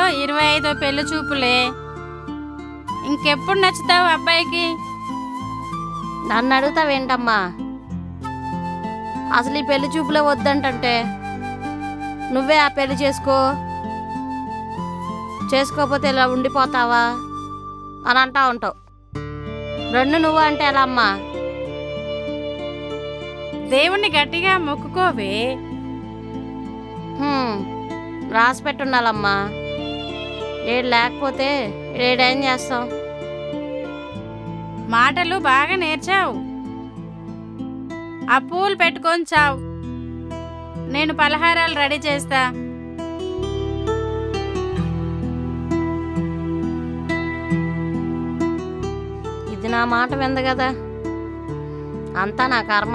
ఇరవై ఐదో పెళ్లి చూపులే ఇంకెప్పుడు నచ్చుతావు అబ్బాయికి నన్ను అడుగుతావేంటమ్మా అసలు ఈ పెళ్లి చూపులే వద్దంటే నువ్వే ఆ పెళ్లి చేసుకో చేసుకోకపోతే ఇలా ఉండిపోతావా అని అంటా ఉంటావు రెండు నువ్వు అంటే ఎలా అమ్మా దేవుణ్ణి గట్టిగా మొక్కుకోవే హ్మ్, రాసి పెట్టుండాలమ్మా ఏడు లేకపోతే ఏడేం చేస్తాం మాటలు బాగా నేర్చావు ఆ పూలు పెట్టుకొని చావు నేను పలహారాలు రెడీ చేస్తా ఇది నా మాట వింద కదా అంతా నా కర్మ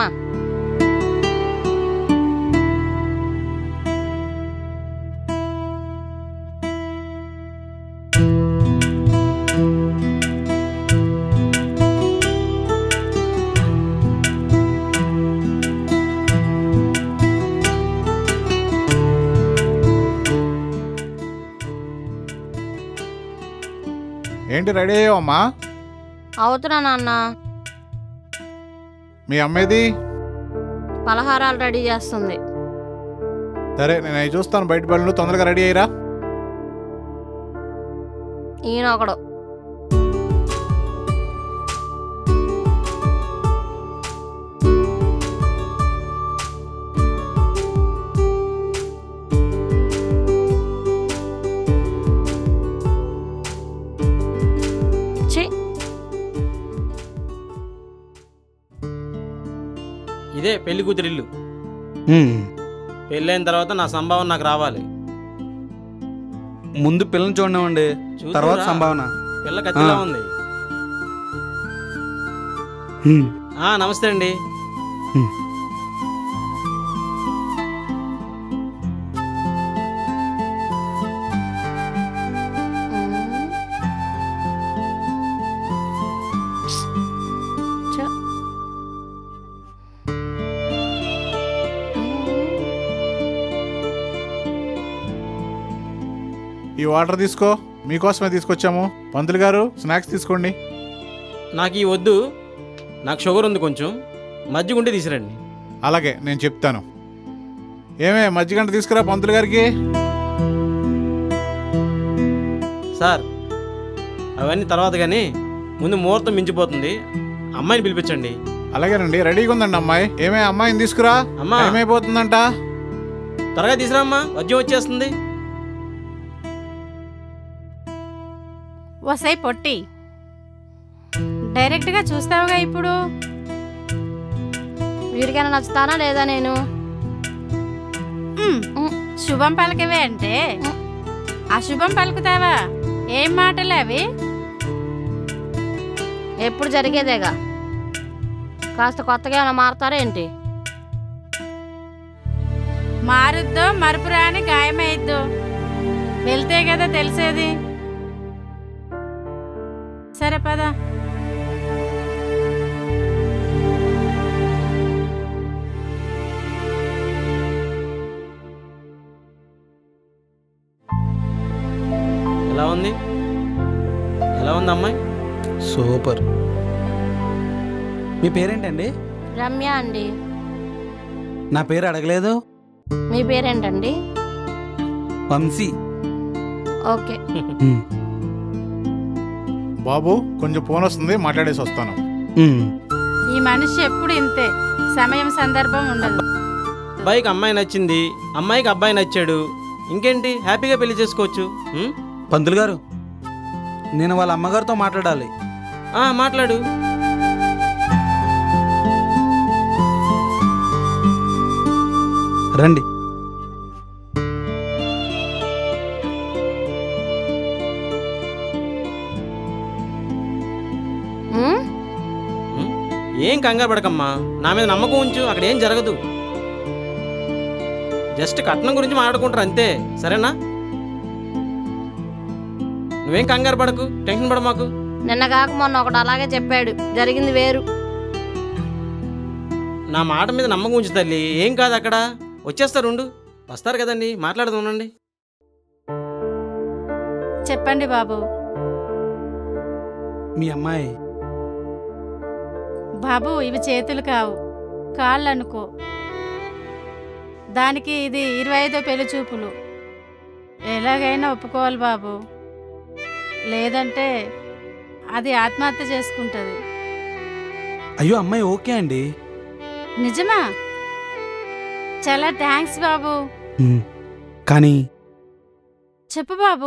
ఏంటి రెడీ అయ్యావమ్మా అవుతున్నా నాన్న మీ అమ్మేది పలహారాలు రెడీ చేస్తుంది సరే నేను అవి చూస్తాను బయట పనులు తొందరగా రెడీ అయ్యిరా ఈయన ఒకడు ఛీ ఇదే పెళ్లి కూతురిల్లు ఉమ్. పెళ్ళైన తర్వాత నా సంభావన నాకు రావాలి ముందు పిల్లని చూడనివ్వండి చూద్దురా. తర్వాత సంభావన పిల్ల కత్తిలా ఆ. ఉంది ఉమ్. ఆ నమస్తే అండి ఉమ్. ఛ. ఈ వాటర్ తీసుకో మీకోసమే తీసుకొచ్చాము పంతులు గారు స్నాక్స్ తీసుకోండి నాకు ఈ వద్దు నాకు షుగర్ ఉంది కొంచెం మజ్జిగ ఉంటే తీసురండి అలాగే నేను చెప్తాను ఏమే మజ్జిగంట తీసుకురా పంతులు గారికి సార్ అవన్నీ తర్వాత కానీ ముందు ముహూర్తం మించిపోతుంది అమ్మాయిని పిలిపించండి అలాగేనండి రెడీగా ఉందండి అమ్మాయి ఏమే అమ్మాయిని తీసుకురా అమ్మా టైం అయిపోతుందంట త్వరగా తీసురామ్మా వద్యం వచ్చేస్తుంది వసై పొట్టి డైరెక్ట్గా చూస్తావుగా ఇప్పుడు వీరికైనా నచ్చుతానా లేదా నేను ఉమ్, ఉమ్. శుభం పలకవే అంటే అశుభం పలుకుతావా ఏం మాటలు అవి ఎప్పుడు జరిగేదేగా కాస్త కొత్తగా ఏమైనా మారతారా ఏంటి మారుద్దో మరుపు రాని గాయమైద్దో వెళ్తే కదా తెలిసేది సరే పద ఎలా ఉంది ఎలా ఉంది అమ్మాయి సూపర్ మీ పేరేంటండి రమ్య అండి నా పేరు అడగలేదు మీ పేరేంటండి వంశీ ఓకే ఉమ్. బాబు కొంచెం ఫోన్ వస్తుంది మాట్లాడేసి వస్తాను ఉమ్. ఈ మనిషి ఎప్పుడు ఇంతే సమయం సందర్భం ఉండదు అబ్బాయికి అమ్మాయి నచ్చింది అమ్మాయికి అబ్బాయి నచ్చాడు ఇంకేంటి హ్యాపీగా పెళ్లి చేసుకోవచ్చు ఉం? పంతులు గారు నేను వాళ్ళ అమ్మగారితో మాట్లాడాలి ఆ, మాట్లాడు రండి ఉమ్? ఉం? ఏం కంగారు పడకమ్మా నా మీద నమ్మకం ఉంచు అక్కడ ఏం జరగదు జస్ట్ కట్నం గురించి మాట్లాడుకుంటారు అంతే సరేనా నువ్వేం కంగారు పడకు టెన్షన్ పడ మాకు నిన్న కాక మొన్న ఒకడు అలాగే చెప్పాడు జరిగింది వేరు నా మాట మీద నమ్మకం ఉంచు తల్లి ఏం కాదు అక్కడ వచ్చేస్తారు ఉండు వస్తారు కదండి మాట్లాడదాం ఉండండి చెప్పండి బాబు మీ అమ్మాయి బాబు ఇవి చేతులు కావు కాళ్ళు అనుకో దానికి ఇది ఇరవై ఐదో పెళ్లి చూపులు ఎలాగైనా ఒప్పుకోవాలి బాబు లేదంటే అది ఆత్మహత్య చేసుకుంటుంది అయ్యో అమ్మాయి ఓకే అండి నిజమా చాలా థ్యాంక్స్ బాబు ఉమ్, కానీ చెప్పు బాబు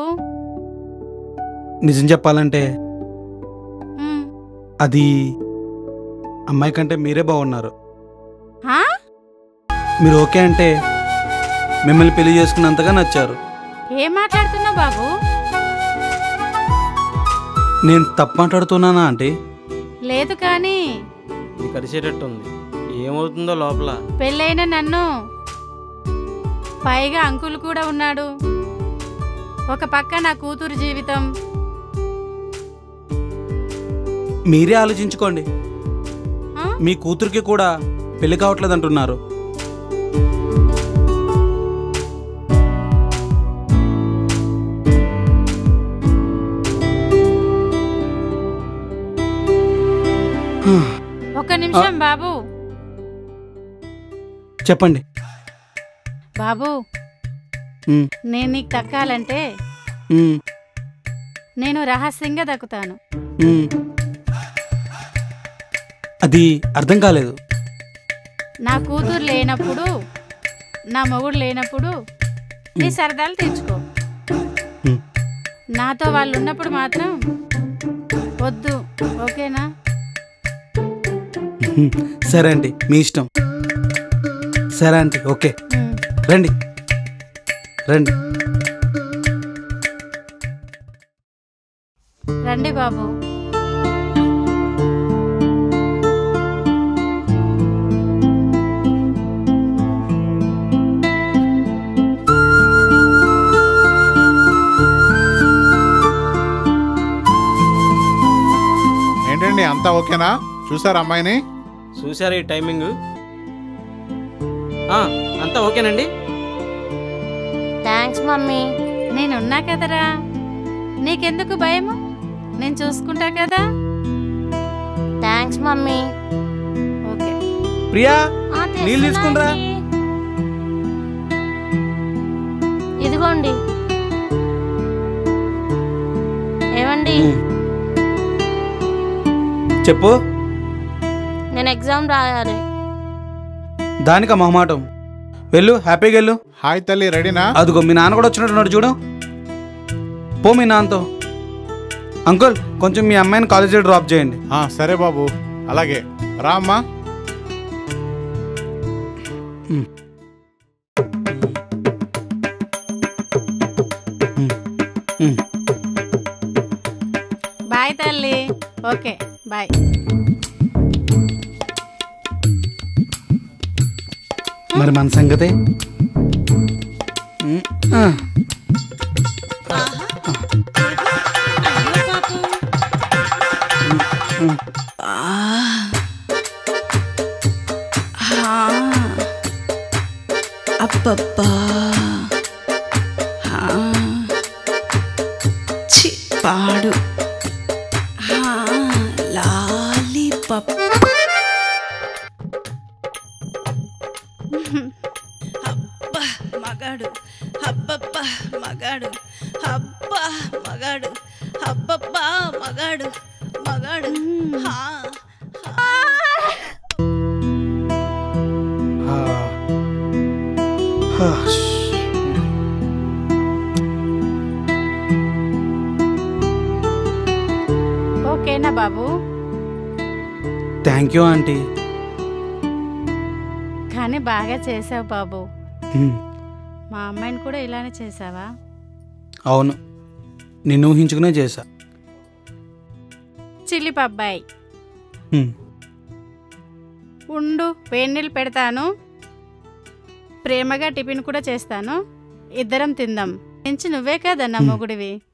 నిజం చెప్పాలంటే ఉమ్. అది అమ్మాయి కంటే మీరే బాగున్నారు హా? మీరు ఓకే అంటే మిమ్మల్ని పెళ్లి చేసుకున్నంతగా నచ్చారు ఏం మాట్లాడుతున్నావు బాబు నేను తప్పు మాట్లాడుతున్నానా ఆంటీ లేదు కానీ ఇది కలిసేటట్టు ఉంది ఏమవుతుందో లోపల పెళ్ళైన నన్ను పైగా అంకుల్ కూడా ఉన్నాడు ఒక పక్క నా కూతురు జీవితం మీరే ఆలోచించుకోండి ఆ? మీ కూతురికి కూడా పెళ్లి కావట్లేదు అంటున్నారు ఒక నిమిషం బాబు చెప్పండి బాబు ఉమ్, నేను నీకు దక్కాలంటే ఉమ్, నేను రహస్యంగా దక్కుతాను ఉమ్. అది అర్థం కాలేదు నా కూతురు లేనప్పుడు నా మొగుడు లేనప్పుడు నీ సరదాలు తెచ్చుకో ఉమ్. నాతో వాళ్ళు ఉన్నప్పుడు మాత్రం వద్దు ఓకేనా ఉమ్, సరే అండి మీ ఇష్టం సరే ఆంటీ ఓకే ఉమ్. రండి రండి రండి బాబు ఏంటండి అంతా ఓకేనా చూసారా అమ్మాయిని చూసారా ఈ టైమింగ్ ఆ, అంతా ఓకేనండి థ్యాంక్స్ మమ్మీ నేనున్నా కదరా నీకెందుకు భయము నేను చూసుకుంటా కదా థ్యాంక్స్ మమ్మీ ఓకే ప్రియా ఆ, నీళ్ళు తీసుకునిరా. తెస్తున్నానండి. ఇదిగోండి ఏమండి ఉమ్. చెప్పు నేను ఎగ్జామ్ రాయాలి దానిక మొహమాటం వెళ్ళు హ్యాపీగా వెళ్ళు హాయ్ తల్లి రెడీనా అదిగో మీ నాన్న కూడా వచ్చినట్టున్నాడు చూడు పో మీ నాన్నతో అంకుల్ కొంచెం మీ అమ్మాయిని కాలేజీలో డ్రాప్ చేయండి ఆ, సరే బాబు అలాగే రా అమ్మా ఉమ్. బాయ్ తల్లి ఓకే బాయ్ మరి మన సంగతే ఉమ్, ఆ. అబ్బబ్బా ఆ. చి పాడు ఆ, లాలీపాప్ అబ్బా మగాడు అబ్బబ్బా మగాడు అబ్బా మగాడు అబ్బబ్బా మగాడు మగాడు హా హా. ఆ. ఆ, ష్. ఓకేనా బాబు థ్యాంక్ యూ ఆంటీ కానీ బాగా చేసావు బాబు ఉమ్, మా అమ్మాయిని కూడా ఇలానే చేసావా అవును నిన్ను ఊహించుకునే చేశా చిల్లి పబ్బాయి ఉమ్, ఉండు వేడి నీళ్ళు పెడతాను ప్రేమగా టిఫిన్ కూడా చేస్తాను ఇద్దరం తిందాం నుంచి నువ్వే కదా నా మొగుడివి